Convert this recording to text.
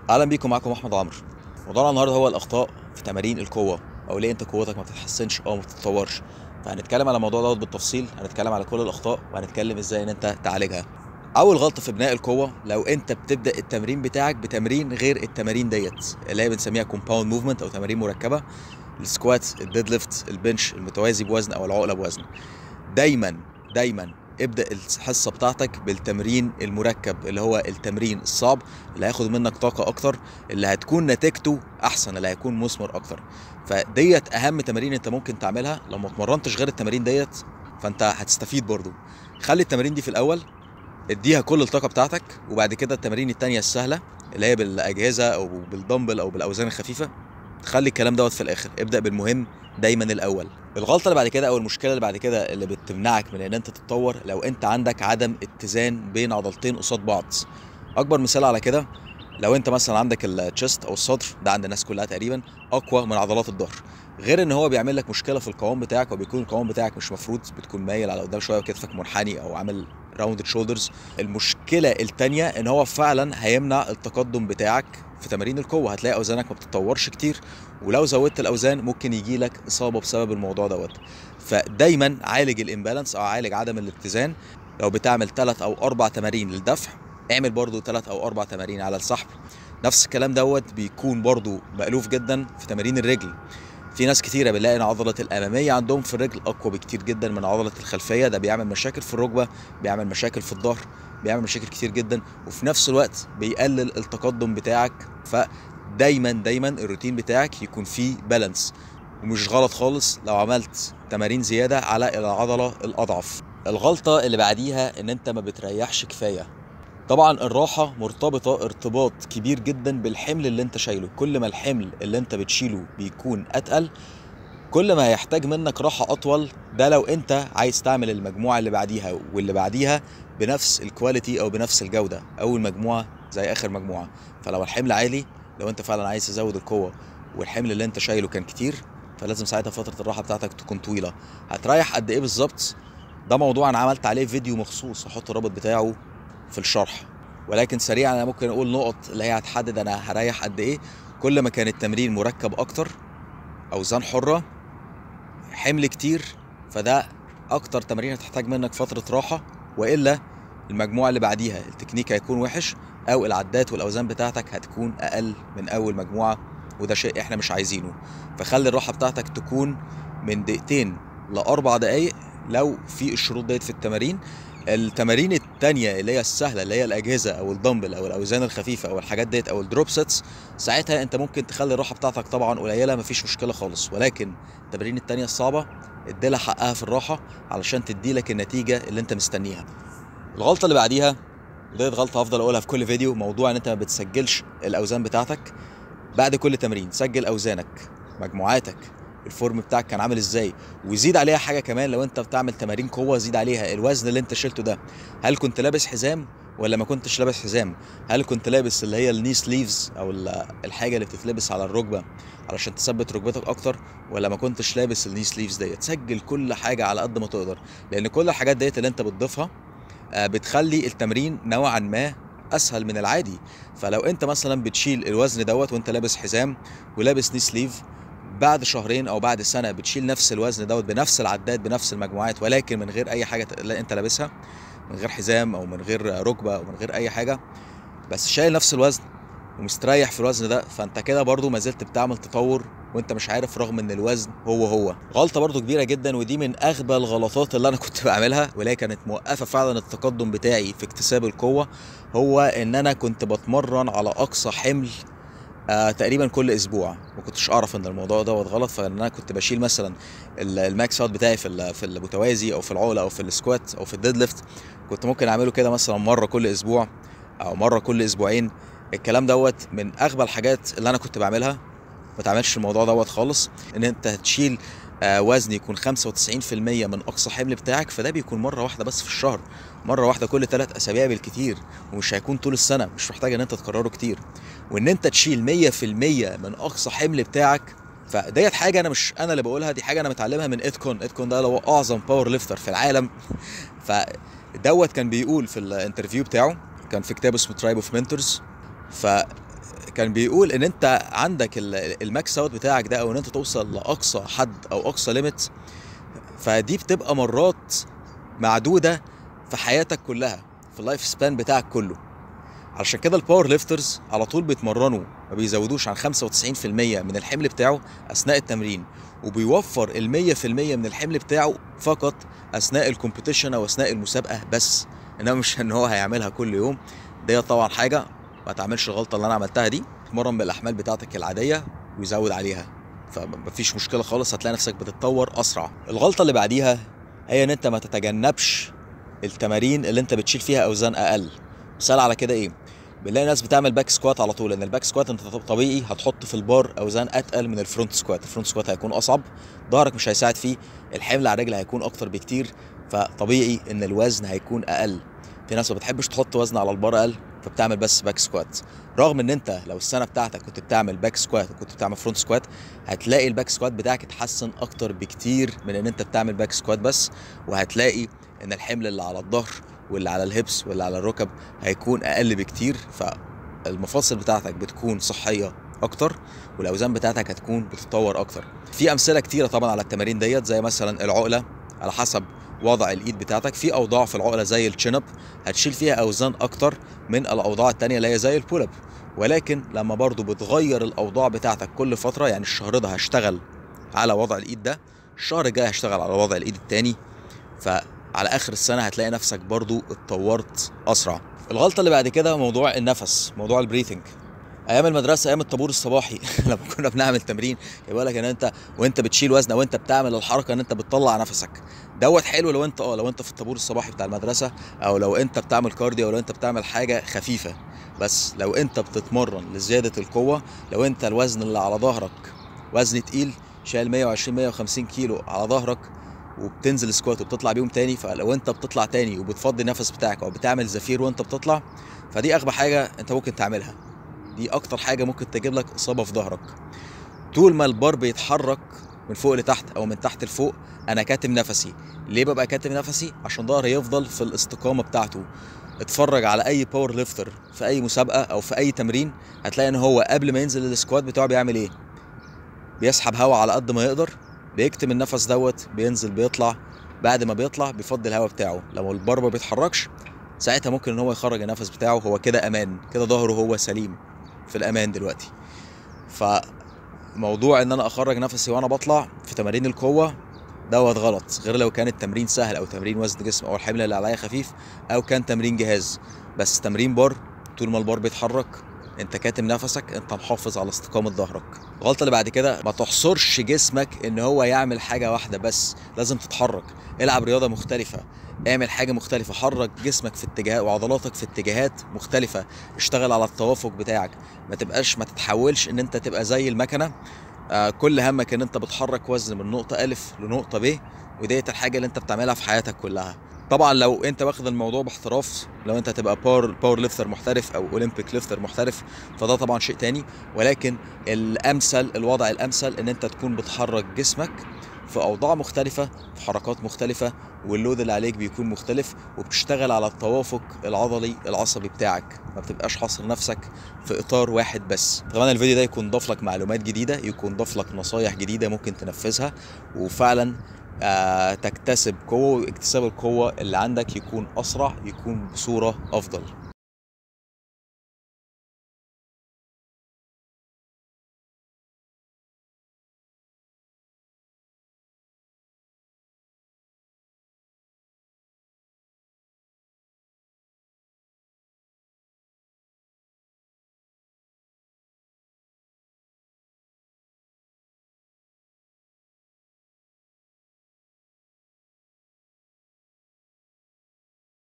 اهلا بيكم معاكم احمد عمرو موضوعنا النهارده هو الاخطاء في تمارين القوه او ليه انت قوتك ما بتتحسنش او ما بتتطورش فهنتكلم على الموضوع دوت بالتفصيل هنتكلم على كل الاخطاء وهنتكلم ازاي ان انت تعالجها اول غلطه في بناء القوه لو انت بتبدا التمرين بتاعك بتمرين غير التمارين ديت اللي هي بنسميها كومباوند موفمنت او تمارين مركبه السكوات الديد ليفت البنش المتوازي بوزن او العقله بوزن دايما دايما ابدا الحصه بتاعتك بالتمرين المركب اللي هو التمرين الصعب اللي هياخد منك طاقه اكتر اللي هتكون نتيجته احسن اللي هيكون مثمر اكتر فديت اهم تمارين انت ممكن تعملها لو ما اتمرنتش غير التمارين ديت فانت هتستفيد برضو خلي التمارين دي في الاول اديها كل الطاقه بتاعتك وبعد كده التمارين التانية السهله اللي هي بالاجهزه او بالدمبل او بالاوزان الخفيفه خلي الكلام دوت في الاخر ابدا بالمهم دايما الاول الغلطه اللي بعد كده او المشكله اللي بعد كده اللي بتمنعك من ان انت تتطور لو انت عندك عدم اتزان بين عضلتين قصاد بعض اكبر مثال على كده لو انت مثلا عندك التشست او الصدر ده عند الناس كلها تقريبا اقوى من عضلات الظهر غير ان هو بيعمل لك مشكله في القوام بتاعك وبيكون القوام بتاعك مش مفروض بتكون مايل على قدام شويه وكتفك منحني او عامل راوند شولدرز المشكله التانية ان هو فعلا هيمنع التقدم بتاعك في تمارين القوه هتلاقي اوزانك ما بتتطورش كتير ولو زودت الاوزان ممكن يجي لك اصابه بسبب الموضوع دوت فدايما عالج الامبالانس او عالج عدم الاتزان لو بتعمل ثلاث او اربع تمارين للدفع اعمل برضو ثلاث او اربع تمارين على السحب نفس الكلام دوت بيكون برضو مألوف جدا في تمارين الرجل في ناس كتيره بنلاقي ان عضله الاماميه عندهم في الرجل اقوى بكتير جدا من عضله الخلفيه ده بيعمل مشاكل في الركبه بيعمل مشاكل في الظهر بيعمل مشاكل كتير جدا وفي نفس الوقت بيقلل التقدم بتاعك فدايما دايما الروتين بتاعك يكون فيه بالانس ومش غلط خالص لو عملت تمارين زياده على العضله الاضعف الغلطه اللي بعديها ان انت ما بتريحش كفايه طبعا الراحة مرتبطة ارتباط كبير جدا بالحمل اللي انت شايله كل ما الحمل اللي انت بتشيله بيكون اتقل كل ما هيحتاج منك راحة أطول ده لو أنت عايز تعمل المجموعة اللي بعديها واللي بعديها بنفس الكواليتي أو بنفس الجودة أول مجموعة زي آخر مجموعة فلو الحمل عالي لو أنت فعلا عايز تزود القوة والحمل اللي أنت شايله كان كتير فلازم ساعتها فترة الراحة بتاعتك تكون طويلة هتريح قد إيه بالظبط ده موضوع أنا عملت عليه فيديو مخصوص هحط الرابط بتاعه في الشرح ولكن سريعا انا ممكن اقول نقط اللي هي هتحدد انا هريح قد ايه كل ما كان التمرين مركب اكتر اوزان حره حمل كتير فده اكتر تمارين هتحتاج منك فتره راحه والا المجموعه اللي بعديها التكنيك هيكون وحش او العدات والاوزان بتاعتك هتكون اقل من اول مجموعه وده شيء احنا مش عايزينه فخلي الراحه بتاعتك تكون من دقيقتين لاربع دقايق لو في الشروط ديت في التمارين التمارين التانية اللي هي السهلة اللي هي الأجهزة أو الدمبل أو الأوزان الخفيفة أو الحاجات ديت أو الدروب سيتس ساعتها أنت ممكن تخلي الراحة بتاعتك طبعا قليلة مفيش مشكلة خالص ولكن التمارين التانية الصعبة اديلها حقها في الراحة علشان تديلك النتيجة اللي أنت مستنيها الغلطة اللي بعديها وديت غلطة هفضل أقولها في كل فيديو موضوع إن أنت ما بتسجلش الأوزان بتاعتك بعد كل تمرين سجل أوزانك مجموعاتك الفورم بتاعك كان عامل ازاي وزيد عليها حاجه كمان لو انت بتعمل تمارين قوه زيد عليها الوزن اللي انت شلته ده هل كنت لابس حزام ولا ما كنتش لابس حزام هل كنت لابس اللي هي الني سليفز او الحاجه اللي بتتلبس على الركبه علشان تثبت ركبتك اكتر ولا ما كنتش لابس الني سليفز ديت سجل كل حاجه على قد ما تقدر لان كل الحاجات ديت اللي انت بتضيفها بتخلي التمرين نوعا ما اسهل من العادي فلو انت مثلا بتشيل الوزن دوت وانت لابس حزام ولابس ني سليف بعد شهرين او بعد سنه بتشيل نفس الوزن دوت بنفس العداد بنفس المجموعات ولكن من غير اي حاجه انت لابسها من غير حزام او من غير ركبه او من غير اي حاجه بس شايل نفس الوزن ومستريح في الوزن ده فانت كده برضو ما زلت بتعمل تطور وانت مش عارف رغم ان الوزن هو هو غلطه برضو كبيره جدا ودي من اغبى الغلطات اللي انا كنت بعملها وهي كانت موقفه فعلا التقدم بتاعي في اكتساب القوه هو ان انا كنت بتمرن على اقصى حمل آه تقريبا كل اسبوع ما كنتش اعرف ان الموضوع دوت غلط فان انا كنت بشيل مثلا الماكس اوت بتاعي في في المتوازي او في العقله او في السكوات او في الديد ليفت كنت ممكن اعمله كده مثلا مره كل اسبوع او مره كل اسبوعين الكلام دوت من اغبى الحاجات اللي انا كنت بعملها ما تعملش الموضوع دوت خالص ان انت تشيل آه وزن يكون 95% من اقصى حمل بتاعك فده بيكون مره واحده بس في الشهر مره واحده كل ثلاث اسابيع بالكتير ومش هيكون طول السنه مش محتاج ان انت تكرره كتير وان انت تشيل 100% من اقصى حمل بتاعك فديت حاجه انا مش انا اللي بقولها دي حاجه انا متعلمها من ادكون ادكون ده هو اعظم باور ليفتر في العالم فدوت كان بيقول في الانترفيو بتاعه كان في كتاب اسمه ترايب اوف منتورز ف كان بيقول ان انت عندك ال- الماكس اوت بتاعك ده او ان انت توصل لاقصى حد او اقصى ليميت فدي بتبقى مرات معدوده في حياتك كلها في اللايف سبان بتاعك كله علشان كده الباور ليفترز على طول بيتمرنوا ما بيزودوش عن 95% من الحمل بتاعه اثناء التمرين وبيوفر ال 100% من الحمل بتاعه فقط اثناء الكومبيتيشن او اثناء المسابقه بس انما مش ان هو هيعملها كل يوم دي طبعا حاجه ما تعملش الغلطه اللي انا عملتها دي اتمرن بالاحمال بتاعتك العاديه ويزود عليها فمفيش مشكله خالص هتلاقي نفسك بتتطور اسرع الغلطه اللي بعديها هي ان انت ما تتجنبش التمارين اللي انت بتشيل فيها اوزان اقل مثال على كده ايه بنلاقي ناس بتعمل باك سكوات على طول لان الباك سكوات انت طبيعي هتحط في البار اوزان اتقل من الفرونت سكوات الفرونت سكوات هيكون اصعب ظهرك مش هيساعد فيه الحمل على الرجل هيكون اكتر بكتير فطبيعي ان الوزن هيكون اقل في ناس ما بتحبش تحط وزن على البار اقل فبتعمل بس باك سكوات رغم ان انت لو السنه بتاعتك كنت بتعمل باك سكوات وكنت بتعمل فرونت سكوات هتلاقي الباك سكوات بتاعك اتحسن اكتر بكتير من ان انت بتعمل باك سكوات بس وهتلاقي ان الحمل اللي على الظهر واللي على الهبس واللي على الركب هيكون اقل بكتير فالمفاصل بتاعتك بتكون صحيه اكتر والاوزان بتاعتك هتكون بتتطور اكتر في امثله كتيره طبعا على التمارين ديت زي مثلا العقله على حسب وضع الايد بتاعتك في اوضاع في العقله زي الشين اب هتشيل فيها اوزان اكتر من الاوضاع التانية اللي هي زي البول اب ولكن لما برضو بتغير الاوضاع بتاعتك كل فتره يعني الشهر ده هشتغل على وضع الايد ده الشهر الجاي هشتغل على وضع الايد التاني فعلى اخر السنه هتلاقي نفسك برضو اتطورت اسرع الغلطه اللي بعد كده موضوع النفس موضوع البريثنج ايام المدرسه ايام الطابور الصباحي لما كنا بنعمل تمرين يقول لك ان انت وانت بتشيل وزن او انت بتعمل الحركه ان انت بتطلع نفسك دوت حلو لو انت اه لو انت في الطابور الصباحي بتاع المدرسه او لو انت بتعمل كارديو او لو انت بتعمل حاجه خفيفه بس لو انت بتتمرن لزياده القوه لو انت الوزن اللي على ظهرك وزن تقيل شايل 120 150 كيلو على ظهرك وبتنزل سكوات وبتطلع بيهم تاني فلو انت بتطلع تاني وبتفضي النفس بتاعك او بتعمل زفير وانت بتطلع فدي اغبى حاجه انت ممكن تعملها دي اكتر حاجه ممكن تجيب لك اصابه في ظهرك طول ما البار بيتحرك من فوق لتحت او من تحت لفوق انا كاتم نفسي ليه ببقى كاتم نفسي عشان ظهري يفضل في الاستقامه بتاعته اتفرج على اي باور ليفتر في اي مسابقه او في اي تمرين هتلاقي ان هو قبل ما ينزل السكوات بتاعه بيعمل ايه بيسحب هواء على قد ما يقدر بيكتم النفس دوت بينزل بيطلع بعد ما بيطلع بيفضي الهواء بتاعه لو البار ما بيتحركش ساعتها ممكن ان هو يخرج النفس بتاعه هو كده امان كده ظهره هو سليم في الامان دلوقتي فموضوع ان انا اخرج نفسي وانا بطلع في تمارين القوه دوت غلط غير لو كان التمرين سهل او تمرين وزن جسم او الحمل اللي عليا خفيف او كان تمرين جهاز بس تمرين بار طول ما البار بيتحرك انت كاتم نفسك انت محافظ على استقامه ظهرك الغلطه اللي بعد كده ما تحصرش جسمك ان هو يعمل حاجه واحده بس لازم تتحرك العب رياضه مختلفه اعمل حاجه مختلفه حرك جسمك في اتجاه وعضلاتك في اتجاهات مختلفه اشتغل على التوافق بتاعك ما تبقاش ما تتحولش ان انت تبقى زي المكنه آه كل همك ان انت بتحرك وزن من نقطه الف لنقطه ب وديت الحاجه اللي انت بتعملها في حياتك كلها طبعا لو انت واخد الموضوع باحتراف لو انت هتبقى باور باور ليفتر محترف او اولمبيك ليفتر محترف فده طبعا شيء تاني ولكن الامثل الوضع الامثل ان انت تكون بتحرك جسمك في اوضاع مختلفه في حركات مختلفه واللود اللي عليك بيكون مختلف وبتشتغل على التوافق العضلي العصبي بتاعك ما بتبقاش حاصر نفسك في اطار واحد بس طبعا الفيديو ده يكون ضاف لك معلومات جديده يكون ضاف لك نصايح جديده ممكن تنفذها وفعلا آه تكتسب قوه واكتساب القوه اللي عندك يكون اسرع يكون بصوره افضل